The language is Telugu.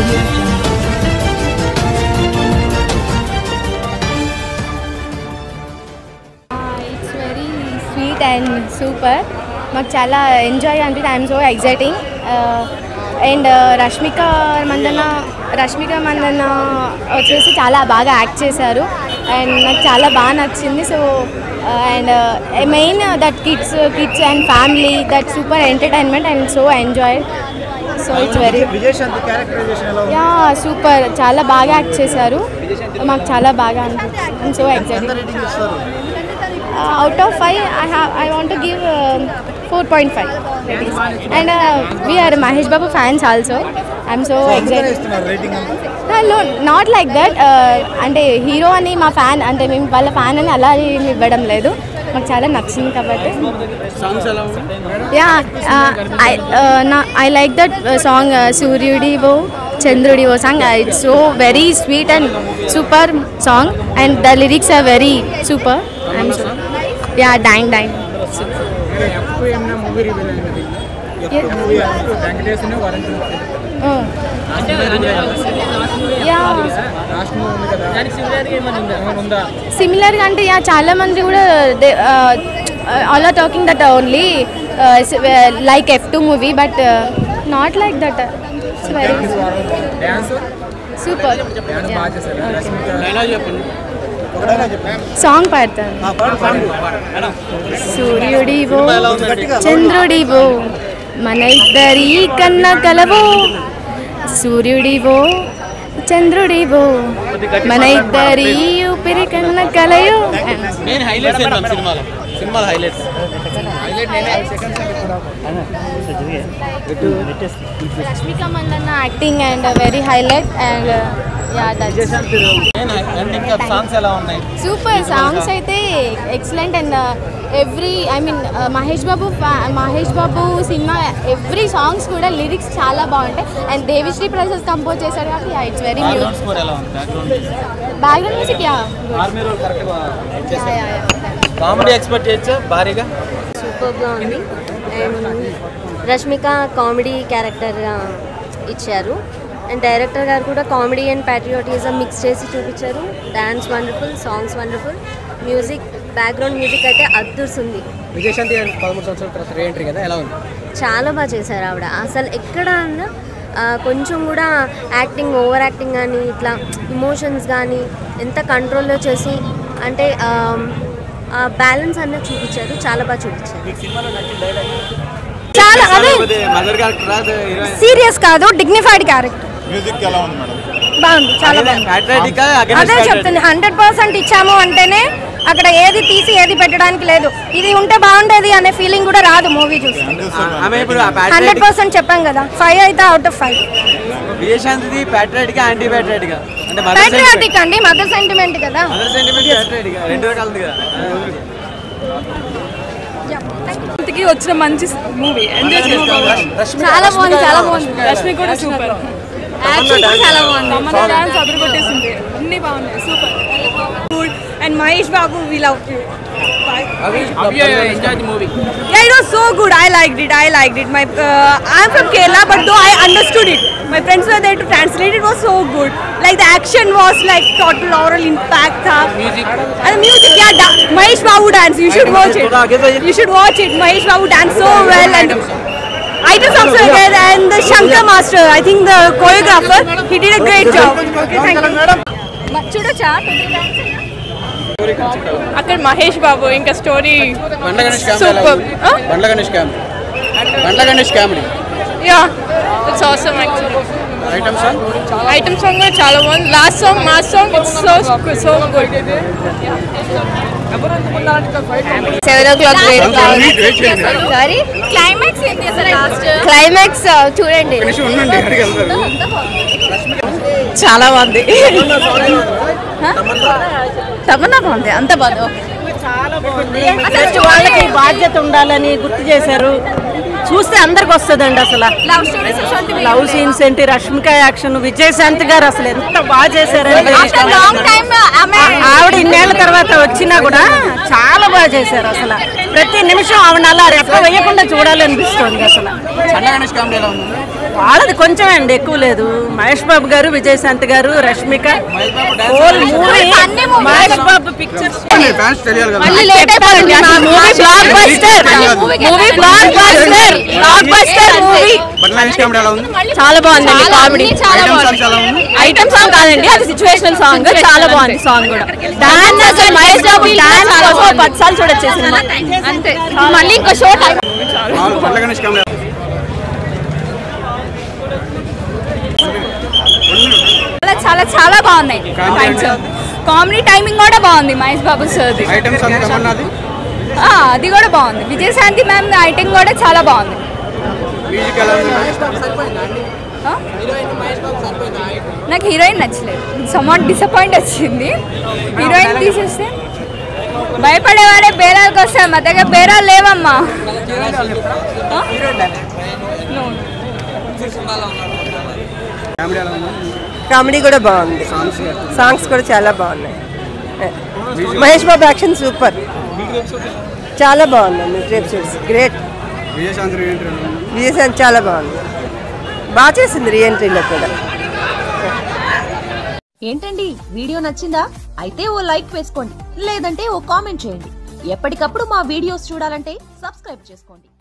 audio jungle. It's very sweet and super మాకు చాలా ఎంజాయ్ అంటే I'm so exciting and Rashmika Mandanna Rashmika Mandanna వచ్చేసి చాలా బాగా యాక్ట్ చేశారు అండ్ నాకు చాలా బాగా నచ్చింది so and main that kids kids and family that super entertainment and so enjoy so it's very Vijayashanti characterisation ఎలా ఉంది యా సూపర్ చాలా బాగా యాక్ట్ చేశారు మాకు చాలా బాగా అనిపించింది సో ఎంత ఎగ్జైటింగ్ రేటింగ్ ఇస్తారు out of five I have I want give four point five and we're Mahesh Babu fans also I'm so అందుకనే ఎగ్జైటెడ్ ఇస్తున్నారు రేటింగ్ అంతా హలో నాట్ లైక్ దట్ అంటే హీరో అని మా ఫ్యాన్ అంటే మేము వాళ్ళ ఫ్యాన్ అని అలా ఏమి ఇవ్వడం లేదు మాకు చాలా నచ్చింది కాబట్టి yeah I like that song సూర్యుడి ఓ చంద్రుడి ఓ song it's so very sweet and super song and the lyrics are very super I'm so yeah డాంగ్ డాంగ్ మూవీ రివీల్ అయినది movie Venkateshwara Warangal yeah last movie ఉంది కదా దానికి సిమిలర్ ఏమైనా ఉందా సిమిలర్గా అంటే యా చాలా మంది కూడా all are talking that only like F two movie but not like that it's very dance super dance బాగా చేశారు రష్మిక ఒకటేనా చెప్పండి సాంగ్ పాడతాను పాడు పాడు సూర్యుడివో గట్టిగా చంద్రుడివో మన ఇద్దరి కన్న కలవో సూర్యుడివో చంద్రుడివో మన ఇద్దరి ఊపిరి కన్న కలయో మెయిన్ హైలైట్స్ ఏంటి మ్యామ్ సినిమాలో సినిమాలో highlights Rashmika Mandanna acting and very highlight and yeah that's main and ఇంకా సాంగ్స్ ఎలా ఉన్నాయి సూపర్ సాంగ్స్ అయితే excellent and every I mean Mahesh Babu fa- Mahesh Babu సినిమా ఎవ్రీ సాంగ్స్ కూడా లిరిక్స్ చాలా బాగుంటాయి అండ్ దేవిశ్రీ ప్రసాద్ కంపోజ్ చేశారు కాబట్టి it's very new background score ఎలా ఉంది background background music yeah army role కరెక్ట్గా యా యా కామెడీ ఎక్స్పెక్ట్ చేయొచ్చా భారీగా సూపర్గా ఉంది అండ్ రష్మిక కామెడీ క్యారెక్టర్గా ఇచ్చారు అండ్ డైరెక్టర్ గారు కూడా కామెడీ అండ్ ప్యాట్రియాటిజం మిక్స్ చేసి చూపించారు dance wonderful songs wonderful music background music అయితే అద్దుర్స్తుంది విజయశాంతి గారు పదమూడు సంవత్సరాల తర్వాత రీఎంట్రీ కదా ఎలా ఉంది చాలా బాగా చేశారు ఆవిడ అసలు ఎక్కడ అన్నా, ఆ, కొంచెం కూడా యాక్టింగ్ ఓవర్ యాక్టింగ్ కానీ ఇట్లా ఇమోషన్స్ కానీ ఎంత కంట్రోల్లో చేసి అంటే బ్యాలెన్స్ అన్నది చూపించారు చాలా బాగా చూపించారు చాలా అదే మదర్ క్యారెక్టర్ సీరియస్ కాదు డిగ్నిఫైడ్ క్యారెక్టర్ మ్యూజిక్ ఎలా ఉంది మేడం బాగుంది చాలా బాగుంది అదే చెప్తుంది హండ్రెడ్ పర్సెంట్ ఇచ్చాము అంటేనే అక్కడ ఏది తీసి ఏది పెట్టడానికి లేదు ఇది ఉంటే బాగుండేది అనే ఫీలింగ్ కూడా రాదు మూవీ చూసి ఆమె ఇప్పుడు హండ్రెడ్ పర్సెంట్ చెప్పాం కదా ఫైవ్ అయితే అవుట్ ఆఫ్ ఫైవ్ విజయశాంతిది ప్యాట్రైట్ గా యాంటీ ప్యాట్రైట్ గా అంటే మదర్ ప్యాట్రియాటిక్ అండి మదర్ సెంటిమెంట్ కదా మదర్ సెంటిమెంట్ ప్యాట్రైట్ గా రెండు రకాలు ఉంది కదా ఇంటికి వచ్చిన మంచి మూవీ ఎంజాయ్ చేసుకోవాలి చాలా బాగుంది చాలా బాగుంది రష్మి కూడా సూపర్ యాక్షన్ కూడా చాలా బాగుంది తమన్నా డాన్స్ అదరగొట్టేసింది అన్ని బాగున్నాయి super good and Mahesh Babu we love you movie Yeah, it was so good. I liked it. I liked it. My, uh, I'm from Kerala, but though I understood it, my friends were there to translate. It was so good. Like the action was like total oral impact. Tha. Music. And the music, yeah, da- Mahesh Babu dance. You should watch it. You should watch it. Mahesh Babu dance so well and. Items also there and the Shankar Master, I think the choreographer, he did a great job. Okay, thank you. చూడొచ్చా అక్కడ మహేష్ బాబు ఇంకా story Bandla Ganesh comedy super Bandla Ganesh comedy Bandla Ganesh comedy yeah it's awesome actually item song item song కూడా చాలా బాగుంది last song mass song it's so so good seven o'clock sorry climax ఏంటి అసలు లాస్ట్ క్లైమాక్స్ చూడండి చాలా బాగుంది తమన్నా బాగుంది అంత బాగుంది అసలు వాళ్ళకి బాధ్యత ఉండాలని గుర్తు చేశారు చూస్తే అందరికి వస్తుందండి అసలు లవ్ స్టోరీస్ లవ్ సీన్స్ ఏంటి రష్మిక యాక్షన్ విజయశాంతి గారు అసలు ఎంత బాగా చేశారండి లాంగ్ టైమ్ ఆమె ఆవిడ ఇన్నేళ్ల తర్వాత వచ్చినా కూడా చాలా బాగా చేశారు అసలు ప్రతి నిమిషం ఆవిడ అలా రెప్ప వేయకుండా చూడాలనిపిస్తుంది అసలు బండ్ల గణేష్ కామెడీ ఎలా ఉంది వాళ్ళది కొంచెం అండి ఎక్కువ లేదు మహేష్ బాబు garu Vijayashanti garu Rashmika whole movie Mahesh Babu pictures fans తెలియాలి కదా మళ్ళీ లేట్ అయిపోతుంది movie blockbuster movie blockbuster blockbuster movie బట్టల కామెడీ ఎలా ఉంది చాలా బాగుందండి కామెడీ ఐటమ్ సాంగ్స్ ఎలా ఉంది ఐటమ్ సాంగ్ కాదండి అది సిచువేషనల్ సాంగ్ చాలా బాగుంది సాంగ్ కూడా డాన్స్ అసలు మహేష్ బాబు డాన్స్ కోసం పది సార్లు చూడొచ్చు సినిమా అంతే మళ్ళీ ఇంకో షో టైం మామూలు బట్టల గణేష్ కామెడీ చాలా చాలా చాలా బాగున్నాయి కామెడీ టైమింగ్ కూడా బాగుంది మహేష్ బాబు సార్ది ఐటమ్ సాంగ్ ఏమన్నది ఆ, అది కూడా బాగుంది విజయశాంతి మ్యామ్ ఐటమ్ కూడా చాలా బాగుంది మ్యూజిక్ ఎలా ఉంది ఆ? నాకు హీరోయిన్ నచ్చలేదు సమాట్ డిసప్పాయింట్ వచ్చింది హీరోయిన్ తీసేస్తే భయపడేవాడే బేరాలకు వస్తాం మా దగ్గర బేరాలు లేవమ్మా ఆ? No. కామెడీ ఎలా ఉంది కామెడీ కూడా బాగుంది సాంగ్స్ కూడా చాలా బాగున్నాయి మహేష్ బాబు యాక్షన్ సూపర్ చాలా బాగుందండి ట్రిప్ షూట్స్ గ్రేట్ విజయశాంతి ఏంటి విజయశాంతి చాలా బాగుంది బాగా చేసింది రీఎంట్రీలో కూడా ఏంటండి వీడియో నచ్చిందా అయితే ఓ లైక్ వేసుకోండి లేదంటే ఓ కామెంట్ చేయండి ఎప్పటికప్పుడు మా వీడియోస్ చూడాలంటే సబ్స్క్రైబ్ చేసుకోండి